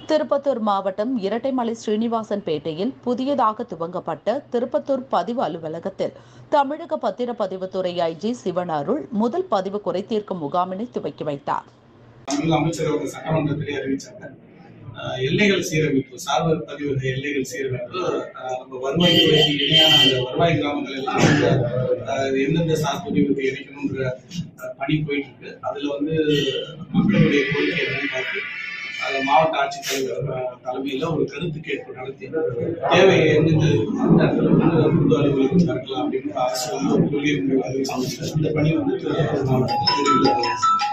திருப்பத்தூர் மாவட்டம் இரட்டைமலை ஸ்ரீனிவாசன் பேட்டையில் புதியதாக துவங்கப்பட்ட திருப்பத்தூர் பதிவு அலுவலகத்தில் தமிழக பத்திரப்பதிவுத்துறை ஐஜி சிவன் அருள் முதல் பதிவு குறைதீர்க்கும் முகாமினை துவக்கி வைத்தார் தமிழக அமைச்சர் அவங்க சட்டமன்றத்திலே அறிவிச்சாங்க அஹ் எல்லைகள் சீரமைப்பு சார்பர் பதிவு எல்லைகள் சீரமைப்பு அஹ் நம்ம வருவாய்த்துறைக்கு இணையான அந்த வருவாய் கிராமங்கள் எல்லாம் அந்த, அஹ், எந்தெந்த சார் பதிவுக்கு இணைக்கணுன்ற அஹ், பணி போயிட்டு இருக்கு அதுல வந்து மக்களுடைய கோரிக்கை என்னன்னு பார்த்து அது மாவட்ட ஆட்சித்தலைவர் அஹ், தலைமையில ஒரு கருத்து கேட்பு நடத்தி தேவை எந்தெந்த அந்த இடத்துல வந்து புது அலுவலகம் திறக்கலாம் அப்படின்னு அரசு வந்து ஒரு கொள்கை முடிவு அறிவிச்சு அந்த பணி வந்து திருப்பூர் மாவட்டத்தில் விரைவில்